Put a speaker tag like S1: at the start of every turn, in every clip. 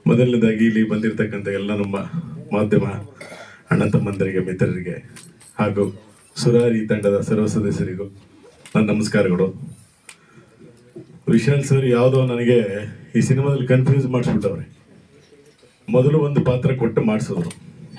S1: ಮೊದಲನೇದಾಗಿ ಇಲ್ಲಿ ಬಂದಿರತಕ್ಕಂಥ ಎಲ್ಲ ನಮ್ಮ ಮಾಧ್ಯಮ ಅಣ್ಣ ತಮ್ಮಂದರಿಗೆ ಮಿತ್ರರಿಗೆ ಹಾಗೂ ಸುರಾರಿ ತಂಡದ ಸರ್ವ ಸದಸ್ಯರಿಗೂ ನನ್ನ ನಮಸ್ಕಾರಗಳು ವಿಶಾಲ್ ಸರ್ ಯಾವುದೋ ನನಗೆ ಈ ಸಿನಿಮಾದಲ್ಲಿ ಕನ್ಫ್ಯೂಸ್ ಮಾಡಿಸ್ಬಿಟ್ಟವ್ರೆ ಮೊದಲು ಒಂದು ಪಾತ್ರ ಕೊಟ್ಟು ಮಾಡಿಸಿದ್ರು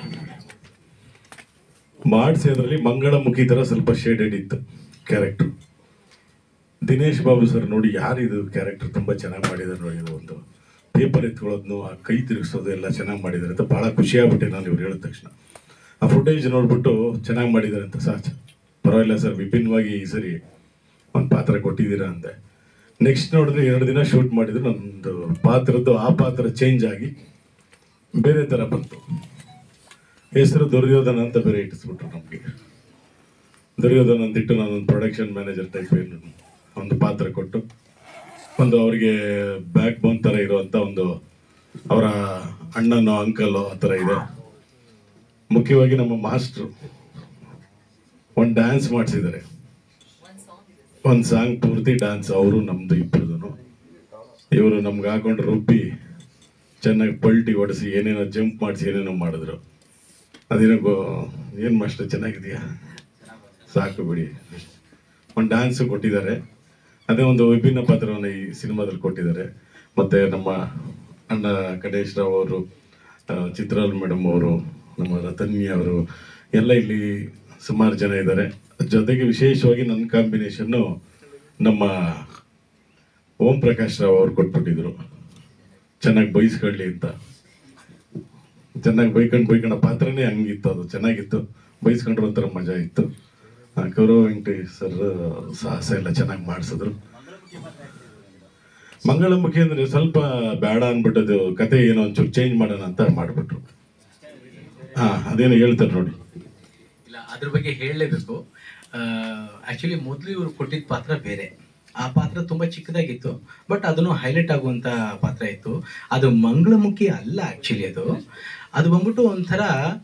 S1: ಮಾಡಿಸಿ ಅದರಲ್ಲಿ ಮಂಗಳಮುಖಿ ಥರ ಸ್ವಲ್ಪ ಶೇಡೆಡ್ ಇತ್ತು ಕ್ಯಾರೆಕ್ಟರ್ ದಿನೇಶ್ ಬಾಬು ಸರ್ ನೋಡಿ ಯಾರಿದು ಕ್ಯಾರೆಕ್ಟರ್ ತುಂಬ ಚೆನ್ನಾಗಿ ಮಾಡಿದ್ದಾರೆ ನೋಡಿ ಇದು ಒಂದು ಪೇಪರ್ ಎತ್ಕೊಳ್ಳೋದ್ನು ಆ ಕೈ ತಿರುಗಿಸೋದು ಎಲ್ಲ ಚೆನ್ನಾಗಿ ಮಾಡಿದ್ದಾರೆ ಅಂತ ಭಾಳ ಖುಷಿಯಾಗ್ಬಿಟ್ಟೆ ನಾನು ಇವ್ರು ಹೇಳಿದ ತಕ್ಷಣ ಆ ಫುಟೇಜ್ ನೋಡ್ಬಿಟ್ಟು ಚೆನ್ನಾಗಿ ಮಾಡಿದ್ದಾರೆ ಅಂತ ಸಾಚ್ ಪರವಾಗಿಲ್ಲ ಸರ್ ವಿಭಿನ್ನವಾಗಿ ಈ ಸರಿ ಒಂದು ಪಾತ್ರ ಕೊಟ್ಟಿದ್ದೀರಾ ಅಂದೆ ನೆಕ್ಸ್ಟ್ ನೋಡಿದ್ರೆ ಎರಡು ದಿನ ಶೂಟ್ ಮಾಡಿದ್ರು ನನ್ನದು ಪಾತ್ರದ್ದು ಆ ಪಾತ್ರ ಚೇಂಜ್ ಆಗಿ ಬೇರೆ ಥರ ಬಂತು ಹೆಸರು ದುರ್ಯೋಧನ ಅಂತ ಬೇರೆ ಇಟ್ಟಿಸ್ಬಿಟ್ರು ನಮಗೆ ದುರ್ಯೋಧನ ಅಂತಿಟ್ಟು ನಾನೊಂದು ಪ್ರೊಡಕ್ಷನ್ ಮ್ಯಾನೇಜರ್ ಟೈಪ್ ಏನು ಒಂದು ಪಾತ್ರ ಕೊಟ್ಟು ಒಂದು ಅವರಿಗೆ ಬ್ಯಾಕ್ ಬೋನ್ ಥರ ಇರುವಂಥ ಒಂದು ಅವರ ಅಣ್ಣನೋ ಅಂಕಲೋ ಆ ಥರ ಇದೆ ಮುಖ್ಯವಾಗಿ ನಮ್ಮ ಮಾಸ್ಟ್ರು ಒಂದು ಡ್ಯಾನ್ಸ್ ಮಾಡಿಸಿದ್ದಾರೆ ಒಂದು ಸಾಂಗ್ ಪೂರ್ತಿ ಡ್ಯಾನ್ಸ್ ಅವರು ನಮ್ದು ಇಬ್ಬರದು ಇವರು ನಮ್ಗೆ ಹಾಕೊಂಡು ರುಬ್ಬಿ ಚೆನ್ನಾಗಿ ಪಲ್ಟಿ ಹೊಡೆಸಿ ಏನೇನೋ ಜಂಪ್ ಮಾಡಿಸಿ ಏನೇನೋ ಮಾಡಿದ್ರು ಅದೇನೋ ಗೋ ಏನು ಮಾಸ್ಟರ್ ಚೆನ್ನಾಗಿದೆಯಾ ಸಾಕು ಬಿಡಿ ಒಂದು ಡ್ಯಾನ್ಸು ಕೊಟ್ಟಿದ್ದಾರೆ ಅದೇ ಒಂದು ವಿಭಿನ್ನ ಪಾತ್ರವನ್ನು ಈ ಸಿನಿಮಾದಲ್ಲಿ ಕೊಟ್ಟಿದ್ದಾರೆ ಮತ್ತೆ ನಮ್ಮ ಅಣ್ಣ ಗಣೇಶ್ ರಾವ್ ಅವರು ಆ, ಚಿತ್ರಾಲ್ ಮೇಡಮ್ ಅವರು ನಮ್ಮ ರತನ್ಯ ಅವರು ಎಲ್ಲ ಇಲ್ಲಿ ಸುಮಾರು ಜನ ಇದ್ದಾರೆ ಜೊತೆಗೆ ವಿಶೇಷವಾಗಿ ನನ್ನ ಕಾಂಬಿನೇಷನ್ನು ನಮ್ಮ ಓಂ ಪ್ರಕಾಶ್ ರಾವ್ ಅವ್ರು ಕೊಟ್ಬಿಟ್ಟಿದ್ರು ಚೆನ್ನಾಗಿ ಬೈಸ್ಕೊಳ್ಳಿ ಅಂತ ಚೆನ್ನಾಗಿ ಬೈಕೊಂಡು ಬೈಕೊಂಡ ಪಾತ್ರನೇ ಹಂಗಿತ್ತು ಅದು ಚೆನ್ನಾಗಿತ್ತು ಬೈಸ್ಕೊಂಡ್ರೆ ಒಂಥರ ಮಜಾ ಇತ್ತು ಆ, ಗೌರವ್ ವೆಂಕಟೇಶ್ ಸರ್ ಸಾಹಸ ಎಲ್ಲ ಚೆನ್ನಾಗಿ ಮಾಡಿಸಿದ್ರು ಮಂಗಳಮುಖಿ ಅಂದ್ರೆ ಸ್ವಲ್ಪ ಬೇಡ ಅನ್ಬಿಟ್ಟದು ಕತೆ ಏನೋ ಒಂಚೂರು ಚೇಂಜ್ ಮಾಡೋಣ ಅಂತ ಮಾಡಿಬಿಟ್ರು ಹಾ ಅದೇನೋ ಹೇಳ್ತಾರೆ ನೋಡಿ
S2: ಇಲ್ಲ ಅದ್ರ ಬಗ್ಗೆ ಹೇಳಲೇಬೇಕು ಆಕ್ಚುಲಿ ಮೊದಲು ಇವರು ಕೊಟ್ಟಿದ್ದ ಪಾತ್ರ ಬೇರೆ ಆ ಪಾತ್ರ ತುಂಬಾ ಚಿಕ್ಕದಾಗಿತ್ತು ಬಟ್ ಅದನ್ನು ಹೈಲೈಟ್ ಆಗುವಂತ ಪಾತ್ರ ಇತ್ತು ಅದು ಮಂಗಳಮುಖಿ ಅಲ್ಲ ಆಕ್ಚುಲಿ ಅದು ಅದು ಬಂದ್ಬಿಟ್ಟು ಒಂಥರ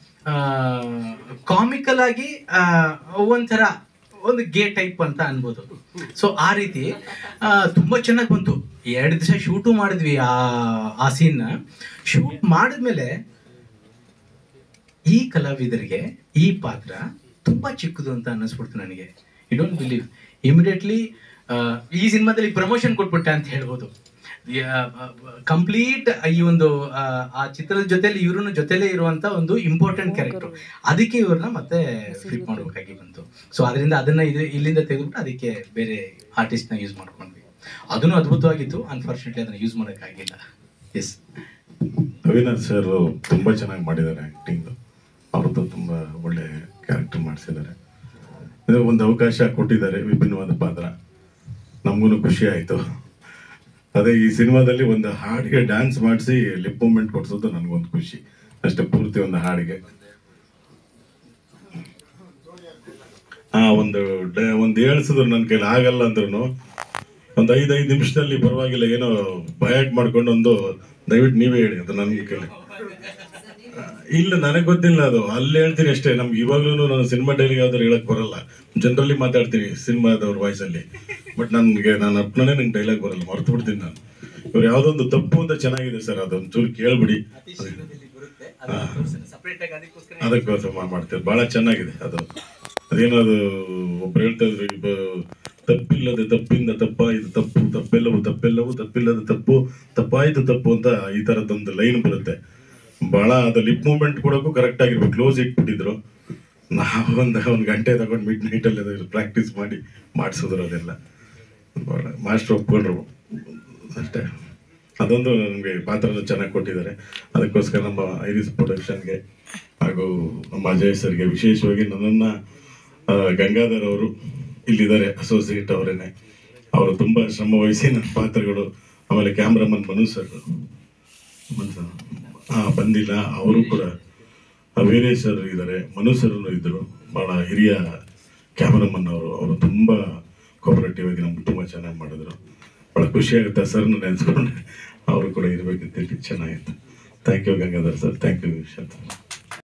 S2: ಕಾಮಿಕಲ್ ಆಗಿ ಆ, ಒಂಥರ ಒಂದು ಗೇ ಟೈಪ್ ಅಂತ ಅನ್ಬೋದು ಸೊ ಆ ರೀತಿ ಆ, ತುಂಬಾ ಚೆನ್ನಾಗಿ ಬಂತು ಎರಡು ದಿವಸ ಶೂಟು ಮಾಡಿದ್ವಿ ಆ ಆ ಸೀನ್ನ ಶೂಟ್ ಮಾಡಿದ್ಮೇಲೆ ಈ ಕಲಾವಿದರಿಗೆ ಈ ಪಾತ್ರ ತುಂಬಾ ಚಿಕ್ಕದು ಅಂತ ಅನ್ನಿಸ್ಬಿಡ್ತು ನನಗೆ ಯು ಡೋಂಟ್ ಬಿಲೀವ್ ಇಮಿಡಿಯೇಟ್ಲಿ ಈ ಸಿನಿಮಾದಲ್ಲಿ ಪ್ರಮೋಷನ್ ಕೊಟ್ಬಿಟ್ಟೆ ಅಂತ ಹೇಳ್ಬೋದು ಕಂಪ್ಲೀಟ್ ಈ ಒಂದು ಆ, ಆ ಚಿತ್ರದ ಜೊತೆಲಿ ಇವ್ರನ್ನ ಜೊತೆಲೇ ಇರುವಂತ ಒಂದು ಇಂಪಾರ್ಟೆಂಟ್ ಕ್ಯಾರೆಕ್ಟರ್ ಅದಕ್ಕೆ ಇವ್ರನ್ನ ಮತ್ತೆ ಫಿಟ್ ಮಾಡ್ಬೇಕಾಗಿ ಬಂತು ಸೊ ಅದರಿಂದ ಅದನ್ನ ಇದು ಇಲ್ಲಿಂದ ತೆಗೆದ್ಬಿಟ್ಟು ಅದಕ್ಕೆ ಬೇರೆ ಆರ್ಟಿಸ್ಟ್ ನ ಯೂಸ್ ಮಾಡ್ಕೊಂಡ್ವಿ ಅದನ್ನು ಅದ್ಭುತವಾಗಿತ್ತು ಅನ್ಫಾರ್ಚುನೇಟ್ಲಿ ಅದನ್ನ ಯೂಸ್ ಮಾಡೋಕ್ಕಾಗಿಲ್ಲ ಎಸ್
S1: ಅವಿನಾಶ್ ಸರ್ ತುಂಬಾ ಚೆನ್ನಾಗಿ ಮಾಡಿದ್ದಾರೆ ಆಕ್ಟಿಂಗ್ ಅವ್ರದ್ದು ತುಂಬಾ ಒಳ್ಳೆ ಕ್ಯಾರೆಕ್ಟರ್ ಮಾಡಿಸಿದ್ದಾರೆ ಇದು ಒಂದು ಅವಕಾಶ ಕೊಟ್ಟಿದ್ದಾರೆ ವಿಭಿನ್ನವಾದ ಪಾತ್ರ ನಮಗೂ ಖುಷಿ ಆಯ್ತು ಅದೇ ಈ ಸಿನಿಮಾದಲ್ಲಿ ಒಂದು ಹಾಡಿಗೆ ಡ್ಯಾನ್ಸ್ ಮಾಡಿಸಿ ಲಿಪ್ ಮೂಮೆಂಟ್ ಕೊಡ್ಸೋದು ನನಗೊಂದು ಖುಷಿ ಅಷ್ಟೇ ಪೂರ್ತಿ ಒಂದು ಹಾಡಿಗೆ ಹಾ ಒಂದು ಡ- ಒಂದು ಹೇಳ್ಸಿದ್ರು ನನ್ನ ಕೈಲಿ ಆಗಲ್ಲ ಅಂದ್ರೂ ಒಂದು ಐದು ಐದು ನಿಮಿಷದಲ್ಲಿ ಪರವಾಗಿಲ್ಲ ಏನೋ ಬಯಾಟ್ ಮಾಡ್ಕೊಂಡು ಒಂದು ದಯವಿಟ್ಟು ನೀವೇ ಹೇಳಿ ಅದು ನನಗೆ ಕೈಲಿ ಇಲ್ಲ ನನಗೆ ಗೊತ್ತಿಲ್ಲ ಅದು ಅಲ್ಲಿ ಹೇಳ್ತೀನಿ ಅಷ್ಟೇ ನಮ್ಗೆ ಇವಾಗ್ಲೂ ನಾನು ಸಿನಿಮಾ ಡೈಲಿ ಯಾವ್ದಾರು ಹೇಳಕ್ ಬರಲ್ಲ ಜನರಲಿ ಮಾತಾಡ್ತೀನಿ ಸಿನಿಮಾದವ್ರ ವಾಯ್ಸಲ್ಲಿ ಬಟ್ ನನಗೆ ನಾನು ಅಪ್ಪನೇ ನಂಗೆ ಡೈಲಾಗ್ ಬರಲ್ಲ ಮರ್ತು ಬಿಡ್ತೀನಿ ನಾನು ಇವ್ರು ಯಾವುದೋ ಒಂದು ತಪ್ಪು ಅಂತ ಚೆನ್ನಾಗಿದೆ ಸರ್ ಅದೊಂದು ಚೂರು ಕೇಳ್ಬಿಡಿ ಅದಕ್ಕೋಸ್ಕರ ಮಾ- ಮಾಡ್ತಾರೆ ಬಹಳ ಚೆನ್ನಾಗಿದೆ ಅದು ಅದೇನೋ ಅದು ಒಬ್ರು ಹೇಳ್ತಾ ಇದ್ರು ಇಬ್ಬ ತಪ್ಪಿಲ್ಲದೆ ತಪ್ಪಿಂದ ತಪ್ಪಾಯಿತು ತಪ್ಪು ತಪ್ಪೆಲ್ಲವೂ ತಪ್ಪೆಲ್ಲವೂ ತಪ್ಪಿಲ್ಲದ ತಪ್ಪು ತಪ್ಪಾಯಿತು ತಪ್ಪು ಅಂತ ಈ ತರದೊಂದು ಲೈನ್ ಬರುತ್ತೆ ಬಹಳ ಅದು ಲಿಪ್ ಮೂವ್ಮೆಂಟ್ ಕೊಡೋಕ್ಕೂ ಕರೆಕ್ಟ್ ಆಗಿರ್ಬೇಕು ಕ್ಲೋಸ್ ಇಟ್ಬಿಟ್ಟಿದ್ರು ನಾವು ಒಂದು ಒಂದು ಗಂಟೆ ತಗೊಂಡು ಮಿಡ್ ನೈಟಲ್ಲಿ ಪ್ರಾಕ್ಟೀಸ್ ಮಾಡಿ ಮಾಡಿಸಿದ್ರು ಅದೆಲ್ಲ ಭಾಳ ಮಾಸ್ಟರ್ ಒಪ್ಕೊಂಡ್ರು ಅಷ್ಟೇ ಅದೊಂದು ನನಗೆ ಪಾತ್ರನ ಚೆನ್ನಾಗಿ ಕೊಟ್ಟಿದ್ದಾರೆ ಅದಕ್ಕೋಸ್ಕರ ನಮ್ಮ ಐರಿಸ್ ಪ್ರೊಡಕ್ಷನ್ಗೆ ಹಾಗೂ ನಮ್ಮ ಅಜಯ್ ಸರ್ಗೆ ವಿಶೇಷವಾಗಿ ನನ್ನನ್ನು ಗಂಗಾಧರ್ ಅವರು ಇಲ್ಲಿದ್ದಾರೆ ಅಸೋಸಿಯೇಟ್ ಅವರೇನೆ ಅವರು ತುಂಬ ಶ್ರಮ ವಹಿಸಿ ನನ್ನ ಪಾತ್ರಗಳು ಆಮೇಲೆ ಕ್ಯಾಮ್ರಾಮನ್ ಮನು ಸರ್ ಹಾಂ ಬಂದಿಲ್ಲ ಅವರು ಕೂಡ ಆ, ವೀರೇಶ್ ಸರ್ ಇದ್ದಾರೆ ಮನು ಸರ್ ಇದ್ದರು ಭಾಳ ಹಿರಿಯ ಕ್ಯಾಮರಾಮನ್ ಅವರು ಅವರು ತುಂಬ ಕೋಪರೇಟಿವ್ ಆಗಿ ನಮ್ಗೆ ತುಂಬ ಚೆನ್ನಾಗಿ ಮಾಡಿದ್ರು ಭಾಳ ಖುಷಿ ಆಗುತ್ತೆ ಸರ್ನ ನೆನೆಸ್ಕೊಂಡ್ರೆ ಅವರು ಕೂಡ ಇರಬೇಕಂತ ಹೇಳಿ ಚೆನ್ನಾಗಿತ್ತು thank you Gangadhar sir thank you ವಿಶಾಂತ್